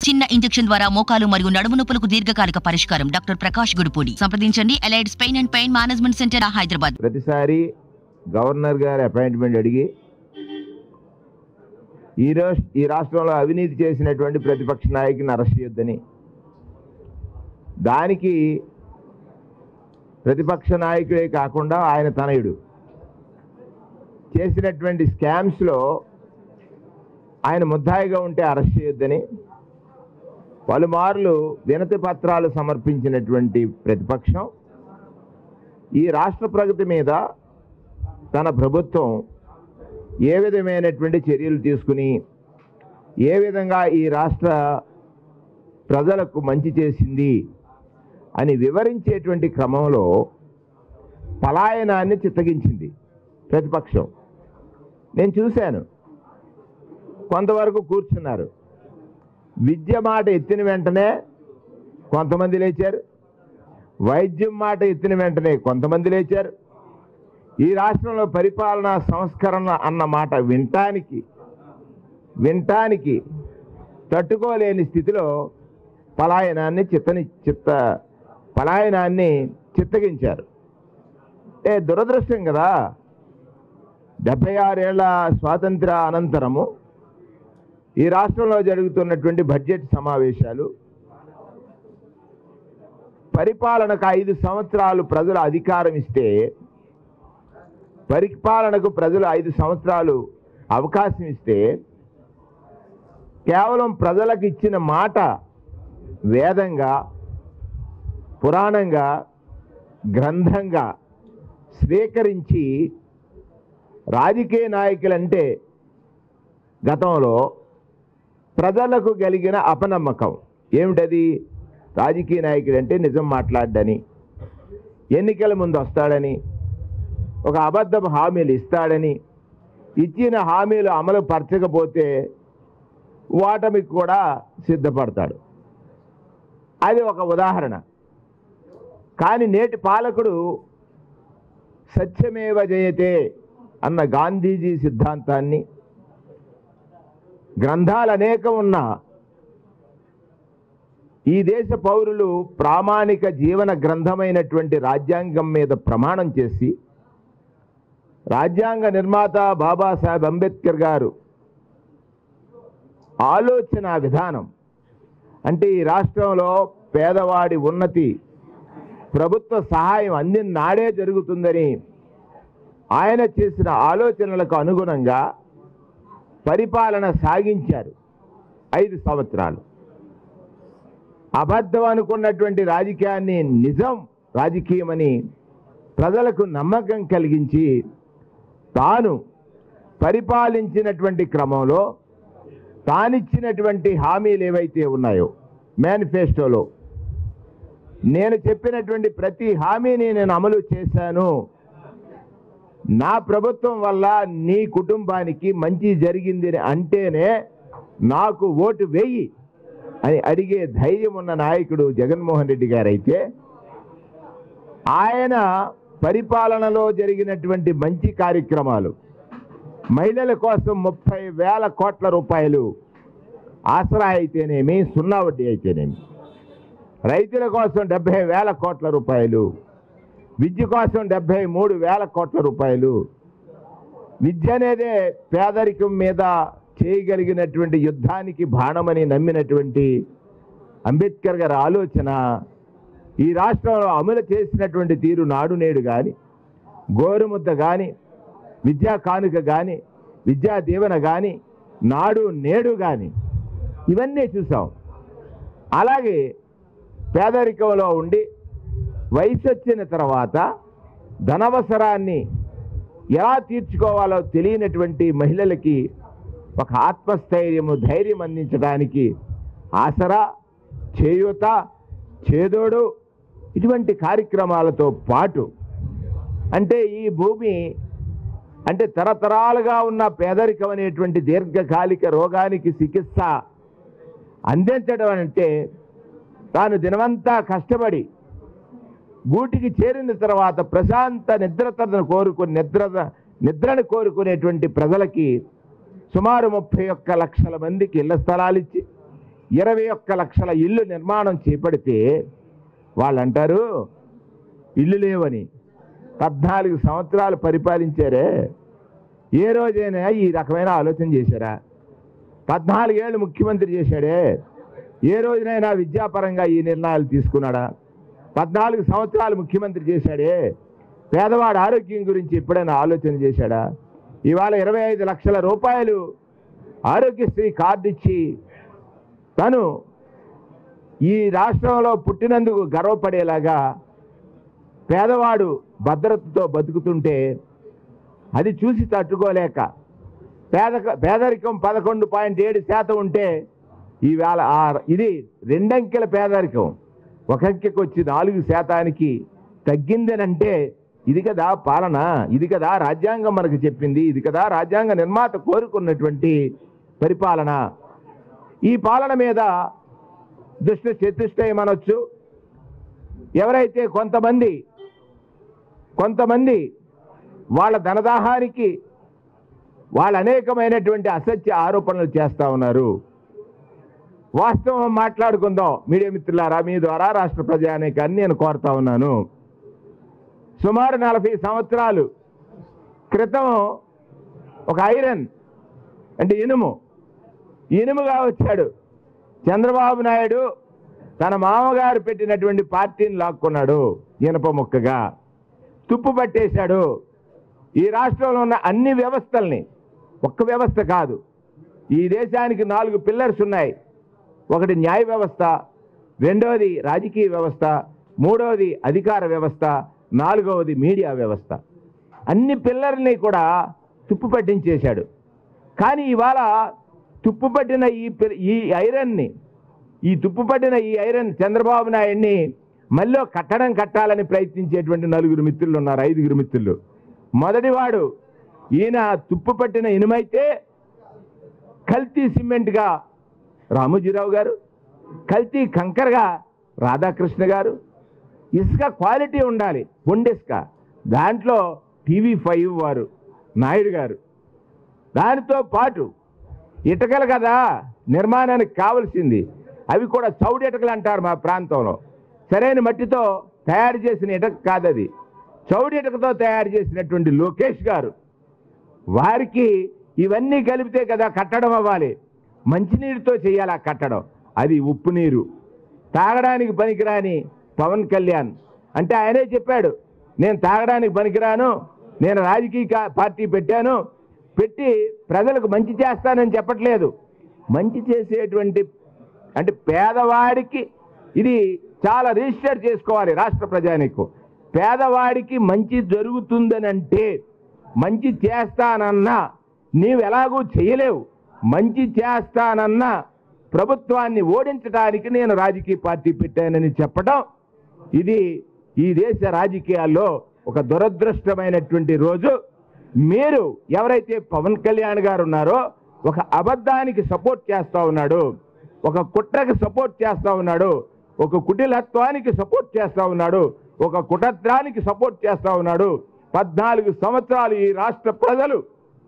చిన్న ఇంజెక్షన్ ద్వారా మోకాలు మరియు నడుము నొప్పులకు దీర్ఘకాలిక పరిష్కారం డాక్టర్ ప్రకాష్ గుడిపూడి సంప్రదించండి allied spine and pain management centre Hyderabad ప్రతిసారి గవర్నర్ గారి అపాయింట్మెంట్ అడిగి ఈ రోజు ఈ రాష్ట్రంలో అవినీతి చేసినటువంటి ప్రతిపక్ష నాయకుని అరెస్ట్ చేయొద్దని దానికి ప్రతిపక్ష నాయకుడే కాకుండా ఆయన తనయుడు చేసినటువంటి స్కామ్స్లో ఆయన ముద్దాయిగా ఉంటే అరెస్ట్ చేయొద్దని పలుమార్లు వినతి పత్రాలు సమర్పించినటువంటి ప్రతిపక్షం ఈ రాష్ట్ర ప్రగతి మీద తన ప్రభుత్వం ఏ విధమైనటువంటి చర్యలు తీసుకుని ఏ విధంగా ఈ రాష్ట్ర ప్రజలకు మంచి చేసింది అని వివరించేటువంటి క్రమంలో పలాయనాన్ని చిత్తగించింది ప్రతిపక్షం నేను చూశాను కొంతవరకు కూర్చున్నారు విద్య మాట ఎత్తిన వెంటనే కొంతమంది లేచారు వైద్యం మాట ఎత్తిన వెంటనే కొంతమంది లేచారు ఈ రాష్ట్రంలో పరిపాలనా సంస్కరణ అన్న మాట వినటానికి వినటానికి తట్టుకోలేని స్థితిలో పలాయనాన్ని చిత్తని చిత్త పలాయనాన్ని చిత్తగించారు ఏ దురదృష్టం కదా డెబ్బై ఆరేళ్ల స్వాతంత్ర అనంతరము ఈ రాష్ట్రంలో జరుగుతున్నటువంటి బడ్జెట్ సమావేశాలు పరిపాలనకు ఐదు సంవత్సరాలు ప్రజలు అధికారం ఇస్తే పరిపాలనకు ప్రజలు ఐదు సంవత్సరాలు అవకాశం ఇస్తే కేవలం ప్రజలకు ఇచ్చిన మాట వేదంగా పురాణంగా గ్రంథంగా స్వీకరించి రాజకీయ నాయకులంటే గతంలో ప్రజలకు కలిగిన అపనమ్మకం ఏమిటది రాజకీయ నాయకుడు అంటే నిజం మాట్లాడని ఎన్నికల ముందు వస్తాడని ఒక అబద్ధపు హామీలు ఇస్తాడని ఇచ్చిన హామీలు అమలు పరచకపోతే ఓటమికి కూడా సిద్ధపడతాడు అది ఒక ఉదాహరణ కానీ నేటి పాలకుడు సత్యమేవ జయతే అన్న గాంధీజీ సిద్ధాంతాన్ని గ్రంథాలు అనేకం ఉన్నా ఈ దేశ పౌరులు ప్రామాణిక జీవన గ్రంథమైనటువంటి రాజ్యాంగం మీద ప్రమాణం చేసి రాజ్యాంగ నిర్మాత బాబాసాహెబ్ అంబేద్కర్ గారు ఆలోచన విధానం అంటే ఈ రాష్ట్రంలో పేదవాడి ఉన్నతి ప్రభుత్వ సహాయం అందిన నాడే జరుగుతుందని ఆయన చేసిన ఆలోచనలకు అనుగుణంగా పరిపాలన సాగించారు ఐదు సంవత్సరాలు అబద్ధం అనుకున్నటువంటి రాజకీయాన్ని నిజం రాజకీయమని ప్రజలకు నమ్మకం కలిగించి తాను పరిపాలించినటువంటి క్రమంలో తానిచ్చినటువంటి హామీలు ఏవైతే ఉన్నాయో మేనిఫెస్టోలో నేను చెప్పినటువంటి ప్రతి హామీని నేను అమలు చేశాను నా ప్రభుత్వం వల్ల నీ కుటుంబానికి మంచి జరిగింది అని అంటేనే నాకు ఓటు వేయి అని అడిగే ధైర్యం ఉన్న నాయకుడు జగన్మోహన్ రెడ్డి గారైతే ఆయన పరిపాలనలో జరిగినటువంటి మంచి కార్యక్రమాలు మహిళల కోసం ముప్పై వేల కోట్ల రూపాయలు ఆసరా అయితేనేమి సున్నా వడ్డీ అయితేనేమి రైతుల కోసం డెబ్బై వేల కోట్ల రూపాయలు విద్య కోసం డెబ్బై మూడు వేల కోట్ల రూపాయలు విద్య అనేదే పేదరికం మీద చేయగలిగినటువంటి యుద్ధానికి బాణమని నమ్మినటువంటి అంబేద్కర్ గారి ఆలోచన ఈ రాష్ట్రంలో అమలు చేసినటువంటి తీరు నాడు నేడు కానీ గోరుముద్ద కానీ విద్యా కానుక కానీ విద్యా దీవెన కానీ నాడు నేడు కానీ ఇవన్నీ చూసాం అలాగే పేదరికంలో ఉండి వయసు వచ్చిన తర్వాత ధనవసరాన్ని ఎలా తీర్చుకోవాలో తెలియనటువంటి మహిళలకి ఒక ఆత్మస్థైర్యము ధైర్యం అందించడానికి ఆసరా చేయూత చేదోడు ఇటువంటి కార్యక్రమాలతో పాటు అంటే ఈ భూమి అంటే తరతరాలుగా ఉన్న పేదరికం అనేటువంటి దీర్ఘకాలిక రోగానికి చికిత్స అందించడం అంటే తాను దినమంతా కష్టపడి గూటికి చేరిన తర్వాత ప్రశాంత నిద్రతను కోరుకుని నిద్ర నిద్రను కోరుకునేటువంటి ప్రజలకి సుమారు ముప్పై ఒక్క లక్షల మందికి ఇళ్ల స్థలాలు ఇచ్చి ఇరవై ఒక్క లక్షల ఇల్లు నిర్మాణం చేపడితే వాళ్ళు అంటారు ఇల్లు లేవని పద్నాలుగు సంవత్సరాలు పరిపాలించారే ఏ రోజైనా ఈ రకమైన ఆలోచన చేశారా పద్నాలుగేళ్ళు ముఖ్యమంత్రి చేశాడే ఏ రోజునైనా విద్యాపరంగా ఈ నిర్ణయాలు తీసుకున్నాడా పద్నాలుగు సంవత్సరాలు ముఖ్యమంత్రి చేశాడే పేదవాడు ఆరోగ్యం గురించి ఎప్పుడైనా ఆలోచన చేశాడా ఇవాళ ఇరవై ఐదు లక్షల రూపాయలు ఆరోగ్యశ్రీ కార్డు ఇచ్చి తను ఈ రాష్ట్రంలో పుట్టినందుకు గర్వపడేలాగా పేదవాడు భద్రతతో బతుకుతుంటే అది చూసి తట్టుకోలేక పేద పేదరికం పదకొండు పాయింట్ ఏడు శాతం ఉంటే ఈవేళ ఆ ఇది రెండంకెల పేదరికం ఒక అంకెకి వచ్చి నాలుగు శాతానికి తగ్గిందనంటే ఇది కదా పాలన ఇది కదా రాజ్యాంగం మనకు చెప్పింది ఇది కదా రాజ్యాంగ నిర్మాత కోరుకున్నటువంటి పరిపాలన ఈ పాలన మీద దుష్ట చతుష్టయం అనొచ్చు ఎవరైతే కొంతమంది కొంతమంది వాళ్ళ ధనదాహానికి వాళ్ళు అనేకమైనటువంటి అసత్య ఆరోపణలు చేస్తా ఉన్నారు వాస్తవం మాట్లాడుకుందాం మీడియా మిత్రులారా మీ ద్వారా రాష్ట్ర ప్రజానీకాన్ని నేను కోరుతా ఉన్నాను సుమారు నలభై సంవత్సరాలు క్రితం ఒక ఐరన్ అంటే ఇనుము ఇనుముగా వచ్చాడు చంద్రబాబు నాయుడు తన మామగారు పెట్టినటువంటి పార్టీని లాక్కున్నాడు ఇనప ముక్కగా తుప్పు పట్టేశాడు ఈ రాష్ట్రంలో ఉన్న అన్ని వ్యవస్థల్ని ఒక్క వ్యవస్థ కాదు ఈ దేశానికి నాలుగు పిల్లర్స్ ఉన్నాయి ఒకటి న్యాయ వ్యవస్థ రెండవది రాజకీయ వ్యవస్థ మూడవది అధికార వ్యవస్థ నాలుగవది మీడియా వ్యవస్థ అన్ని పిల్లర్ని కూడా తుప్పు పట్టించేశాడు కానీ ఇవాళ తుప్పు పట్టిన ఈ పిల్- ఈ ఐరన్ని ఈ తుప్పు పట్టిన ఈ ఐరన్ చంద్రబాబు నాయుడిని మళ్ళీ కట్టడం కట్టాలని ప్రయత్నించేటువంటి నలుగురు మిత్రులు ఉన్నారు ఐదుగురు మిత్రులు మొదటివాడు ఈయన తుప్పు పట్టిన ఇనుమైతే కల్తీ సిమెంట్గా రామోజీరావు గారు కల్తీ కంకరగా రాధాకృష్ణ గారు ఇసుక క్వాలిటీ ఉండాలి పొండిసుక దాంట్లో టీవీ ఫైవ్ వారు నాయుడు గారు దానితో పాటు ఇటకలు కదా నిర్మాణానికి కావలసింది అవి కూడా చౌడు ఇటకలు అంటారు మా ప్రాంతంలో సరైన మట్టితో తయారు చేసిన ఇటక కాదది చౌడు ఇటకతో తయారు చేసినటువంటి లోకేష్ గారు వారికి ఇవన్నీ కలిపితే కదా కట్టడం అవ్వాలి మంచినీరుతో చేయాలి ఆ కట్టడం అది ఉప్పు నీరు తాగడానికి పనికిరాని పవన్ కళ్యాణ్ అంటే ఆయనే చెప్పాడు నేను తాగడానికి పనికిరాను నేను రాజకీయ కా- పార్టీ పెట్టాను పెట్టి ప్రజలకు మంచి చేస్తానని చెప్పట్లేదు మంచి చేసేటువంటి అంటే పేదవాడికి ఇది చాలా రిజిస్టర్ చేసుకోవాలి రాష్ట్ర ప్రజానికి పేదవాడికి మంచి జరుగుతుందని అంటే మంచి చేస్తానన్నా నీవు ఎలాగూ చేయలేవు మంచి చేస్తానన్నా ప్రభుత్వాన్ని ఓడించడానికి నేను రాజకీయ పార్టీ పెట్టానని చెప్పడం ఇది ఈ దేశ రాజకీయాల్లో ఒక దురదృష్టమైనటువంటి రోజు మీరు ఎవరైతే పవన్ కళ్యాణ్ గారు ఉన్నారో ఒక అబద్ధానికి సపోర్ట్ చేస్తా ఉన్నాడు ఒక కుట్రకి సపోర్ట్ చేస్తా ఉన్నాడు ఒక కుటిలత్వానికి సపోర్ట్ చేస్తా ఉన్నాడు ఒక కుటత్రానికి సపోర్ట్ చేస్తా ఉన్నాడు పద్నాలుగు సంవత్సరాలు ఈ రాష్ట్ర ప్రజలు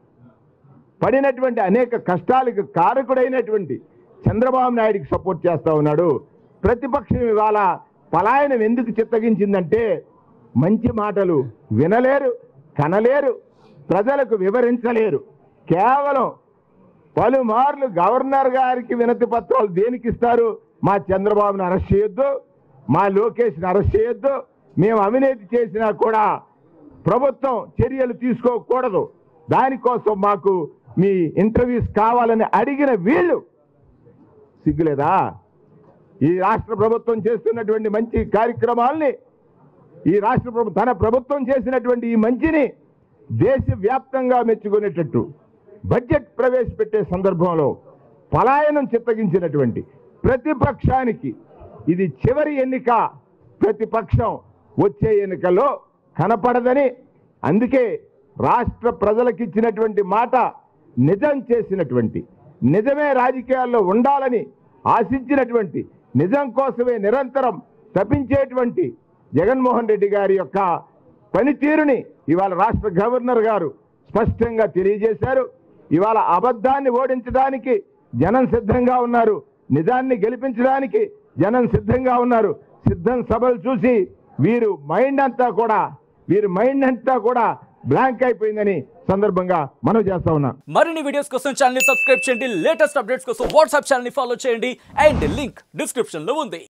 పడినటువంటి అనేక కష్టాలకు కారకుడైనటువంటి చంద్రబాబు నాయుడికి సపోర్ట్ చేస్తా ఉన్నాడు ప్రతిపక్షం ఇవాళ పలాయనం ఎందుకు చిత్తగించిందంటే మంచి మాటలు వినలేరు కనలేరు ప్రజలకు వివరించలేరు కేవలం పలుమార్లు గవర్నర్ గారికి వినతి పత్రాలు దేనికి ఇస్తారు మా చంద్రబాబుని అరెస్ట్ చేయొద్దు మా లోకేష్ని అరెస్ట్ చేయొద్దు మేము అవినీతి చేసినా కూడా ప్రభుత్వం చర్యలు తీసుకోకూడదు దానికోసం మాకు మీ ఇంటర్వ్యూస్ కావాలని అడిగిన వీళ్ళు సిగ్గులేదా ఈ రాష్ట్ర ప్రభుత్వం చేస్తున్నటువంటి మంచి కార్యక్రమాల్ని ఈ రాష్ట్ర ప్రభు తన ప్రభుత్వం చేసినటువంటి ఈ మంచిని దేశవ్యాప్తంగా మెచ్చుకునేటట్టు బడ్జెట్ ప్రవేశపెట్టే సందర్భంలో పలాయనం చిత్తగించినటువంటి ప్రతిపక్షానికి ఇది చివరి ఎన్నిక ప్రతిపక్షం వచ్చే ఎన్నికల్లో కనపడదని అందుకే రాష్ట్ర ప్రజలకు ఇచ్చినటువంటి మాట నిజం చేసినటువంటి నిజమే రాజకీయాల్లో ఉండాలని ఆశించినటువంటి నిజం కోసమే నిరంతరం తప్పించేటువంటి జగన్మోహన్ రెడ్డి గారి యొక్క పనితీరుని ఇవాళ రాష్ట్ర గవర్నర్ గారు స్పష్టంగా తెలియజేశారు ఇవాళ అబద్ధాన్ని ఓడించడానికి జనం సిద్ధంగా ఉన్నారు నిజాన్ని గెలిపించడానికి జనం సిద్ధంగా ఉన్నారు సిద్ధం సభలు చూసి వీరు మైండ్ అంతా కూడా వీరి మైండ్ అంతా కూడా బ్లాంక్ అయిపోయిందని సందర్భంగా మనం చేస్తా ఉన్నాం మరిన్ని వీడియోస్ కోసం ఛానల్ ని సబ్స్క్రైబ్ చేయండి లేటెస్ట్ అప్డేట్స్ కోసం వాట్సాప్ ఛానల్ ని ఫాలో చేయండి అండ్ లింక్ డిస్క్రిప్షన్ లో ఉంది